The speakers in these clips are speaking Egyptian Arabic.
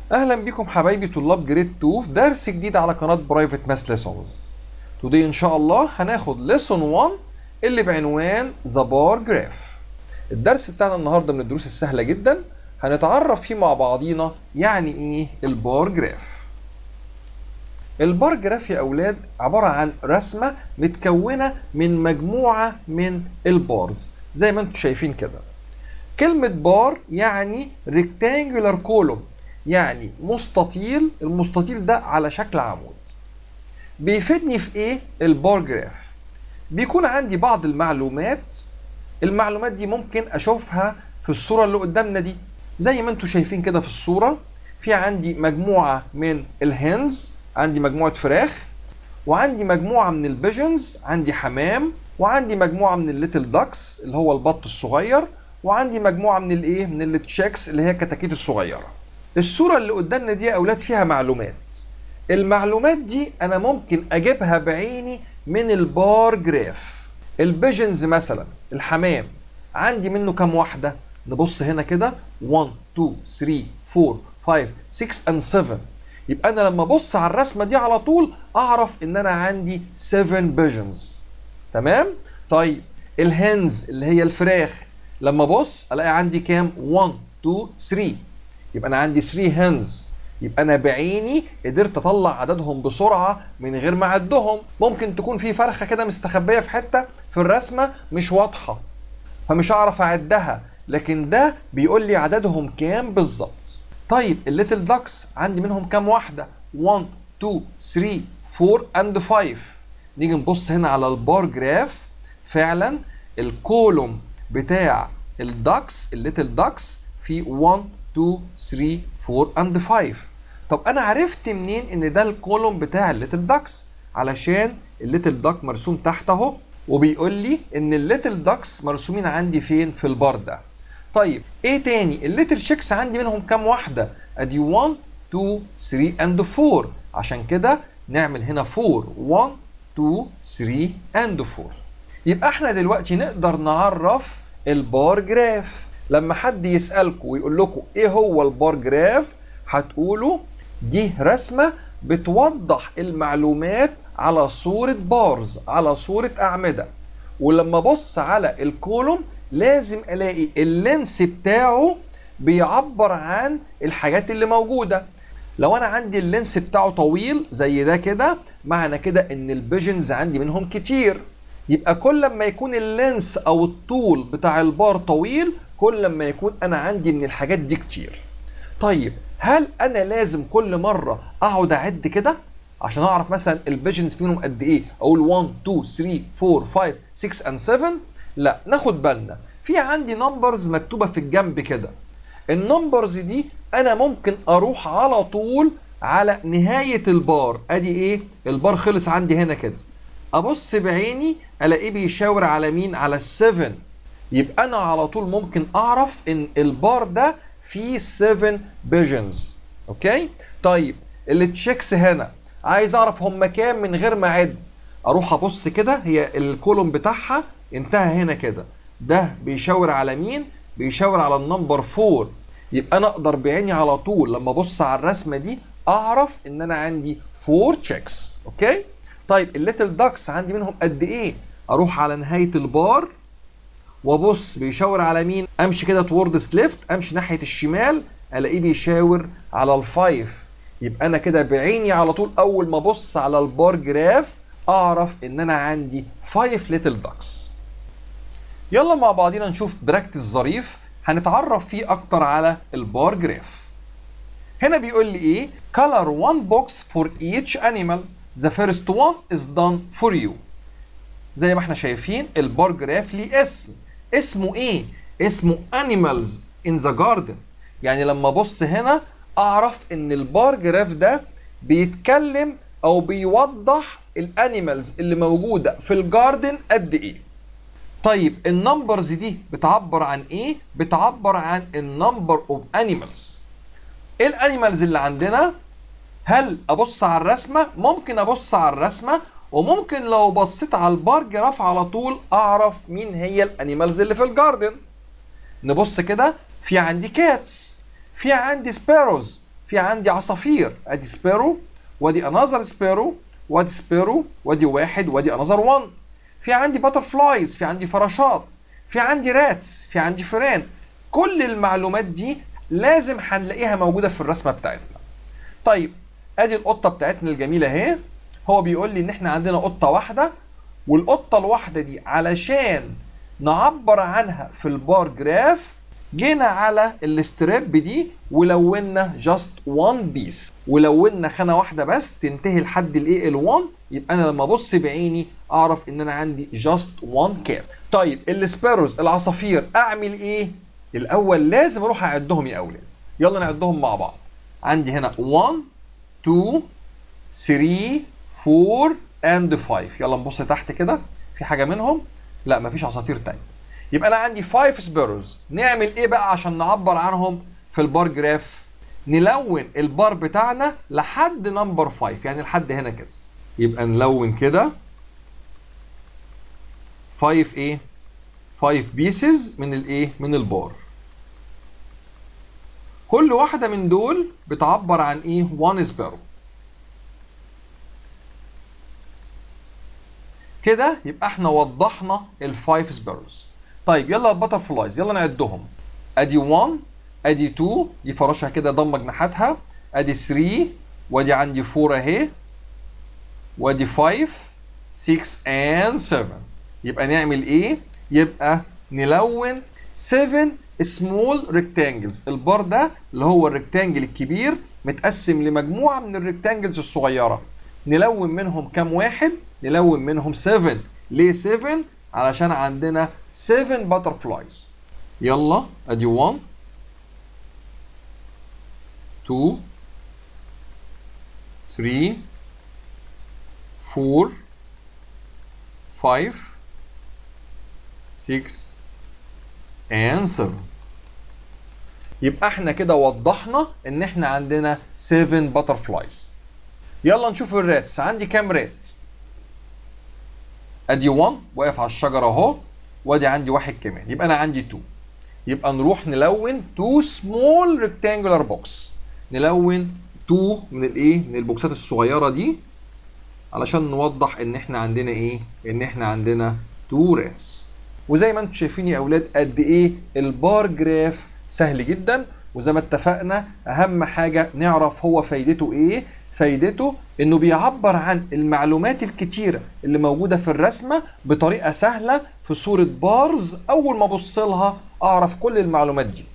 اهلا بكم حبايبي طلاب جريد 2 في درس جديد على قناه برايفت ماس ليسونز توداي ان شاء الله هناخد ليسون 1 اللي بعنوان ذا بار جراف الدرس بتاعنا النهارده من الدروس السهله جدا هنتعرف فيه مع بعضينا يعني ايه البار جراف البار جراف يا اولاد عباره عن رسمه متكونه من مجموعه من البارز زي ما انتم شايفين كده كلمه بار يعني ريكتانجولار كولوم يعني مستطيل المستطيل ده على شكل عمود بيفيدني في ايه البار جراف بيكون عندي بعض المعلومات المعلومات دي ممكن اشوفها في الصوره اللي قدامنا دي زي ما انتم شايفين كده في الصوره في عندي مجموعه من الهنز عندي مجموعه فراخ وعندي مجموعه من البيجنز عندي حمام وعندي مجموعه من الليتل داكس اللي هو البط الصغير وعندي مجموعه من الايه من التشيكس اللي هي كتاكيت الصغيره الصوره اللي قدامنا دي يا اولاد فيها معلومات المعلومات دي انا ممكن اجيبها بعيني من البار جراف البيجنز مثلا الحمام عندي منه كام واحده نبص هنا كده 1 2 3 4 5 6 and 7 يبقى انا لما ابص على الرسمه دي على طول اعرف ان انا عندي 7 بيجنز تمام طيب الهنز اللي هي الفراخ لما ابص الاقي عندي كام 1 2 3 يبقى انا عندي 3 هنز يبقى انا بعيني قدرت اطلع عددهم بسرعه من غير ما اعدهم ممكن تكون في فرخه كده مستخبيه في حته في الرسمه مش واضحه فمش هعرف اعدها لكن ده بيقول لي عددهم كام بالظبط طيب الليتل داكس عندي منهم كام واحده 1 2 3 4 اند 5 نيجي نبص هنا على البار جراف فعلا الكولوم بتاع الداكس الليتل داكس في 1 2 3 4 اند 5 طب انا عرفت منين ان ده الكولوم بتاع الليتل داكس علشان الليتل داك مرسوم تحت اهو وبيقول لي ان الليتل داكس مرسومين عندي فين في البار ده طيب ايه تاني الليتل شيكس عندي منهم كام واحده ادي 1 2 3 اند 4 عشان كده نعمل هنا 4 1 2 3 اند 4 يبقى احنا دلوقتي نقدر نعرف البار جراف لما حد يسألكم ويقول لكم ايه هو البار جراف هتقولوا دي رسمة بتوضح المعلومات على صورة بارز على صورة أعمدة ولما ابص على الكولوم لازم الاقي اللينس بتاعه بيعبر عن الحاجات اللي موجودة لو انا عندي اللينس بتاعه طويل زي ده كده معنى كده ان البيجنز عندي منهم كتير يبقى كل ما يكون اللينس او الطول بتاع البار طويل كل ما يكون انا عندي من الحاجات دي كتير طيب هل انا لازم كل مره اقعد اعد كده عشان اعرف مثلا البيجنز فيهم قد ايه اقول 1 2 3 4 5 6 and 7 لا ناخد بالنا في عندي نمبرز مكتوبه في الجنب كده النمبرز دي انا ممكن اروح على طول على نهايه البار ادي ايه البار خلص عندي هنا كده ابص بعيني الاقيه بيشاور على مين على ال7 يبقى انا على طول ممكن اعرف ان البار ده فيه 7 بيجنز اوكي طيب التشيكس هنا عايز اعرف هم كام من غير ما اعد اروح ابص كده هي الكولوم بتاعها انتهى هنا كده ده بيشاور على مين بيشاور على النمبر 4 يبقى انا اقدر بعيني على طول لما ابص على الرسمه دي اعرف ان انا عندي 4 تشيكس اوكي طيب الليتل داكس عندي منهم قد ايه اروح على نهايه البار وابص بيشاور على مين امشي كده توردز ليفت امشي ناحيه الشمال الاقيه بيشاور على الفايف يبقى انا كده بعيني على طول اول ما ابص على البار جراف اعرف ان انا عندي 5 ليتل داكس يلا مع بعضينا نشوف براكتس ظريف هنتعرف فيه اكتر على البار جراف هنا بيقول لي ايه color one box for each animal the first one is done for you زي ما احنا شايفين البار جراف ليه اسم اسمه ايه اسمه animals in the garden يعني لما ابص هنا اعرف ان البار جراف ده بيتكلم او بيوضح الانيمالز اللي موجوده في الجاردن قد ايه طيب النمبرز دي بتعبر عن ايه بتعبر عن النمبر اوف انيمالز ايه الانيمالز اللي عندنا هل ابص على الرسمه ممكن ابص على الرسمه وممكن لو بصيت على البار جراف على طول اعرف مين هي الانيمالز اللي في الجاردن نبص كده في عندي كاتس في عندي سباروز في في عندي عصافير ادي سبيرو وادي انذر سبيرو وادي سبيرو وادي واحد وادي انذر 1 في عندي باتر فلايز في عندي فراشات في عندي راتس في عندي فيران كل المعلومات دي لازم هنلاقيها موجوده في الرسمه بتاعتنا طيب ادي القطه بتاعتنا الجميله اهي هو بيقول لي ان احنا عندنا قطه واحده والقطه الواحده دي علشان نعبر عنها في البار جراف جينا على الاستريب دي ولونا جاست وان بيس ولونا خانه واحده بس تنتهي لحد الايه ال1 يبقى انا لما ابص بعيني اعرف ان انا عندي جاست وان كاب طيب السباروز العصافير اعمل ايه الاول لازم اروح اعدهم يا اولاد يلا نعدهم مع بعض عندي هنا 1 2 3 4 اند 5 يلا نبص تحت كده في حاجه منهم لا مفيش عصافير تاني يبقى انا عندي 5 سبيروز نعمل ايه بقى عشان نعبر عنهم في البار جراف نلون البار بتاعنا لحد نمبر 5 يعني لحد هنا كده يبقى نلون كده 5 ايه 5 بيسز من الايه من البار كل واحده من دول بتعبر عن ايه 1 سبيرو كده يبقى احنا وضحنا الفايف سبيروز طيب يلا الباتر فلايز يلا نعدهم ادي 1 ادي 2 دي فراشها كده ضم جناحاتها ادي 3 وادي عندي 4 اهي وادي 5 6 and 7 يبقى نعمل ايه يبقى نلون 7 سمول ريكتانجلز البار ده اللي هو الريكتانجل الكبير متقسم لمجموعه من الريكتانجلز الصغيره نلون منهم كام واحد نلون منهم 7 ليه 7 علشان عندنا 7 باتر فلايز يلا ادي 1 2 3 4 5 6 and 7 يبقى احنا كده وضحنا ان احنا عندنا 7 باتر فلايز يلا نشوف الراتس عندي كام رات ادي 1 واقف على الشجره اهو وادي عندي واحد كمان يبقى انا عندي 2 يبقى نروح نلون 2 سمول ريكتانجولار بوكس نلون 2 من الايه من البوكسات الصغيره دي علشان نوضح ان احنا عندنا ايه ان احنا عندنا 2 راتس وزي ما انتم شايفين يا اولاد قد ايه البار جراف سهل جدا وزي ما اتفقنا اهم حاجه نعرف هو فايدته ايه فايدته انه بيعبر عن المعلومات الكتيره اللي موجوده في الرسمه بطريقه سهله في صوره بارز اول ما ابص لها اعرف كل المعلومات دي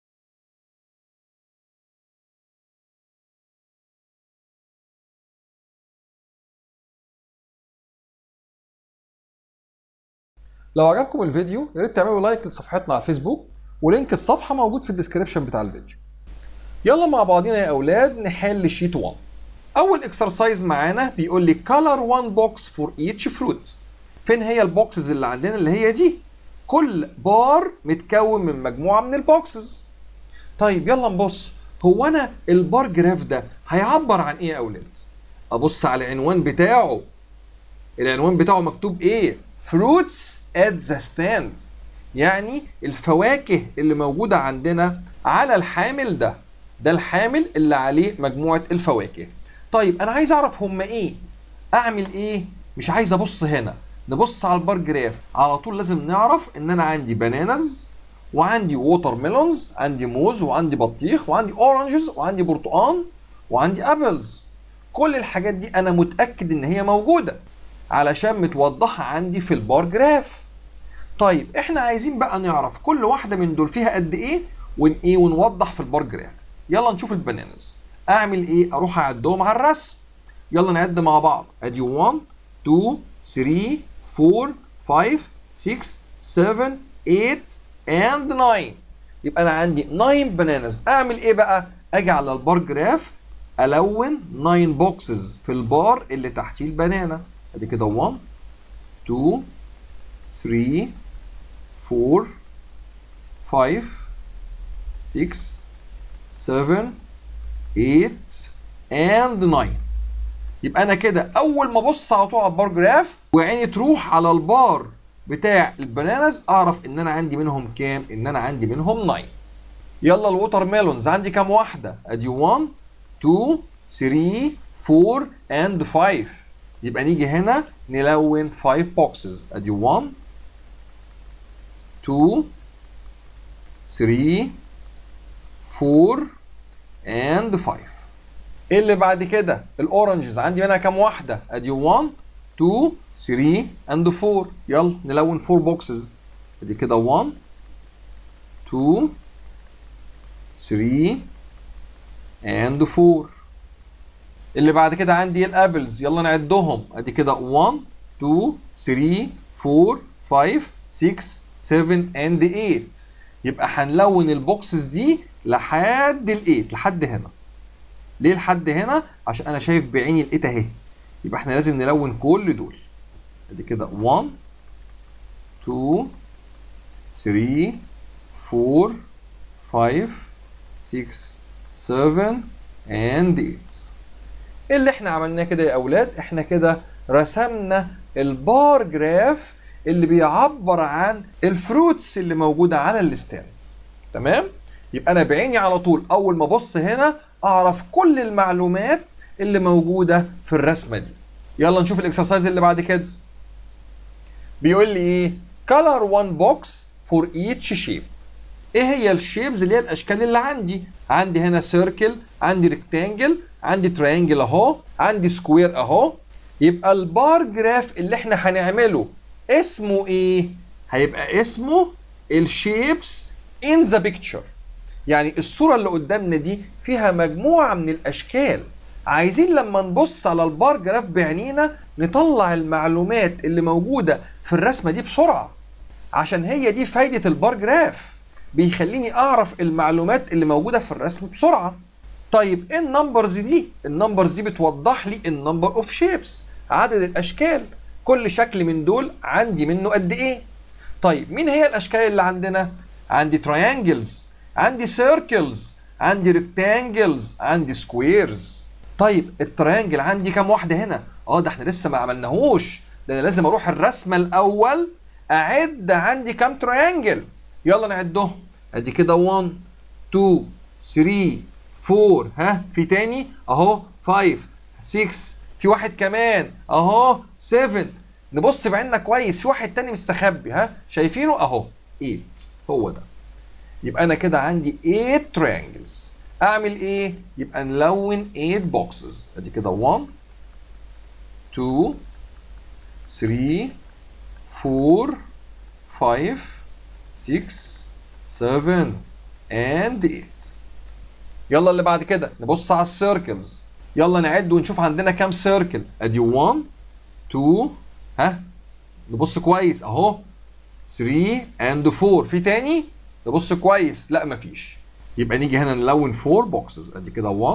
لو عجبكم الفيديو يا ريت تعملوا لايك لصفحتنا على الفيسبوك ولينك الصفحه موجود في الديسكربشن بتاع الفيديو يلا مع بعضينا يا اولاد نحل شيت 1 اول اكسرسايز معانا بيقول لي color one box for each fruit فين هي البوكسز اللي عندنا اللي هي دي كل بار متكون من مجموعه من البوكسز طيب يلا نبص هو انا البار جراف ده هيعبر عن ايه يا اولاد ابص على العنوان بتاعه العنوان بتاعه مكتوب ايه fruits at the stand يعني الفواكه اللي موجوده عندنا على الحامل ده ده الحامل اللي عليه مجموعه الفواكه طيب انا عايز اعرف هم ايه اعمل ايه مش عايز ابص هنا نبص على البار جراف على طول لازم نعرف ان انا عندي بانانز وعندي ووتر ميلونز عندي موز وعندي بطيخ وعندي اورنجز وعندي برتقان وعندي ابلز كل الحاجات دي انا متاكد ان هي موجوده علشان متوضحه عندي في البار جراف طيب احنا عايزين بقى نعرف كل واحده من دول فيها قد ايه ون ايه ونوضح في البار جراف يلا نشوف البانانز اعمل ايه اروح اعدهم على الرسم يلا نعد مع بعض ادي 1 2 3 4 5 6 7 8 and 9 يبقى انا عندي 9 بانانز اعمل ايه بقى اجي على البار جراف الون 9 بوكسز في البار اللي تحتيه البنانه ادي كده 1 2 3 4 5 6 7 8 and 9 يبقى انا كده اول ما ابص على طول على البار جراف وعيني تروح على البار بتاع البنانز اعرف ان انا عندي منهم كام ان انا عندي منهم 9 يلا الووتر ميلونز عندي كام واحده ادي 1 2 3 4 and 5 يبقى نيجي هنا نلون 5 بوكسز ادي 1 2 3 4 and 5 ايه اللي بعد كده الاورنجز عندي منها كام واحده ادي 1 2 3 and 4 يلا نلون 4 بوكسز ادي كده 1 2 3 and 4 اللي بعد كده عندي الابلز يلا نعدهم ادي كده 1 2 3 4 5 6 7 and 8 يبقى هنلون البوكسز دي لحد ال 8 لحد هنا ليه لحد هنا عشان انا شايف بعيني ال 8 اهي يبقى احنا لازم نلون كل دول ادي كده 1 2 3 4 5 6 7 and 8 ايه اللي احنا عملناه كده يا اولاد احنا كده رسمنا البار جراف اللي بيعبر عن الفروتس اللي موجوده على الستاند تمام يبقى انا بعيني على طول اول ما ابص هنا اعرف كل المعلومات اللي موجوده في الرسمه دي يلا نشوف الاكسرسايز اللي بعد كده بيقول لي ايه color one box for each shape ايه هي الشيبز اللي هي الاشكال اللي عندي عندي هنا سيركل عندي ريكتانجل عندي تريانجل اهو عندي سكوير اهو يبقى البار جراف اللي احنا هنعمله اسمه ايه هيبقى اسمه الشيبس in the picture يعني الصورة اللي قدامنا دي فيها مجموعة من الأشكال عايزين لما نبص على البار جراف بعينينا نطلع المعلومات اللي موجودة في الرسمة دي بسرعة عشان هي دي فايدة البار جراف بيخليني أعرف المعلومات اللي موجودة في الرسم بسرعة طيب ايه النمبرز دي؟ النمبرز دي بتوضح لي النمبر اوف شيبس عدد الاشكال كل شكل من دول عندي منه قد ايه؟ طيب مين هي الاشكال اللي عندنا؟ عندي تريانجلز عندي سيركلز عندي ريكتانجلز عندي سكويرز طيب التريانجل عندي كام واحده هنا؟ اه ده احنا لسه ما عملناهوش ده انا لازم اروح الرسمه الاول اعد عندي كام تريانجل يلا نعدهم ادي كده 1 2 3 4 ها في تاني اهو 5 6 في واحد كمان اهو 7 نبص بعيننا كويس في واحد تاني مستخبي ها شايفينه اهو 8 هو ده يبقى انا كده عندي 8 triangles اعمل ايه يبقى نلون 8 boxes ادي كده 1 2 3 4 5 6 7 and 8 يلا اللي بعد كده نبص على السيركلز يلا نعد ونشوف عندنا كام سيركل ادي 1 2 ها نبص كويس اهو 3 اند 4 في تاني نبص كويس لا مفيش يبقى نيجي هنا نلون 4 بوكسز ادي كده 1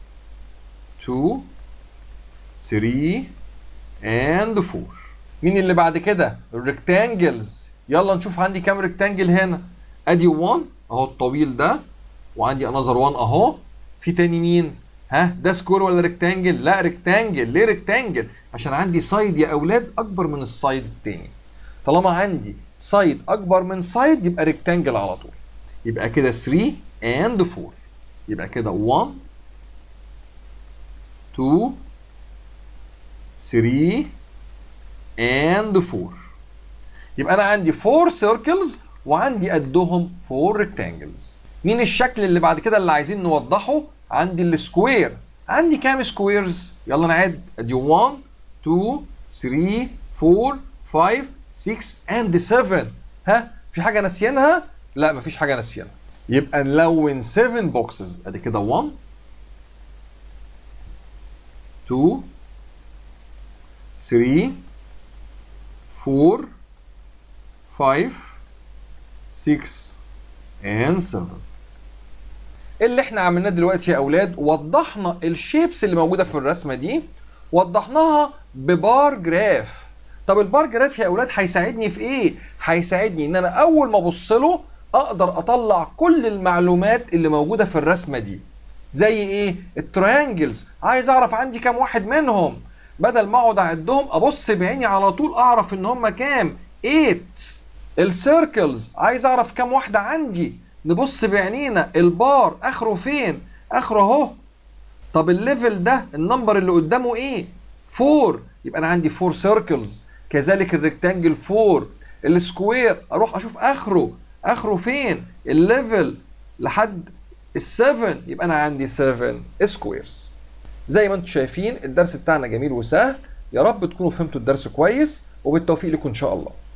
2 3 اند 4 مين اللي بعد كده الريكتانجلز يلا نشوف عندي كام ريكتانجل هنا ادي 1 اهو الطويل ده وعندي انذر 1 اهو في تاني مين ها ده سكور ولا ريكتانجل لا ريكتانجل ليه ريكتانجل عشان عندي سايد يا اولاد اكبر من السايد التاني طالما عندي سايد اكبر من سايد يبقى ريكتانجل على طول يبقى كده 3 اند 4 يبقى كده 1 2 3 اند 4 يبقى انا عندي 4 سيركلز وعندي قدهم 4 ريكتانجلز مين الشكل اللي بعد كده اللي عايزين نوضحه عندي السكوير عندي كام سكويرز يلا نعد ادي 1 2 3 4 5 6 اند 7 ها في حاجه ناسيينها لا مفيش حاجه ناسيينها يبقى نلون 7 بوكسز ادي كده 1 2 3 4 5 6 and 7 اللي احنا عملناه دلوقتي يا اولاد وضحنا الشيبس اللي موجوده في الرسمه دي وضحناها ببار جراف طب البار جراف يا اولاد هيساعدني في ايه هيساعدني ان انا اول ما ابص له اقدر اطلع كل المعلومات اللي موجوده في الرسمه دي زي ايه التريانجلز عايز اعرف عندي كام واحد منهم بدل ما اقعد اعدهم ابص بعيني على طول اعرف ان هم كام 8 السيركلز عايز اعرف كام واحده عندي نبص بعينينا البار اخره فين اخره اهو طب الليفل ده النمبر اللي قدامه ايه 4 يبقى انا عندي 4 سيركلز كذلك الريكتانجل 4 السكوير اروح اشوف اخره اخره فين الليفل لحد ال7 يبقى انا عندي 7 سكويرز زي ما انتم شايفين الدرس بتاعنا جميل وسهل يا رب تكونوا فهمتوا الدرس كويس وبالتوفيق لكم ان شاء الله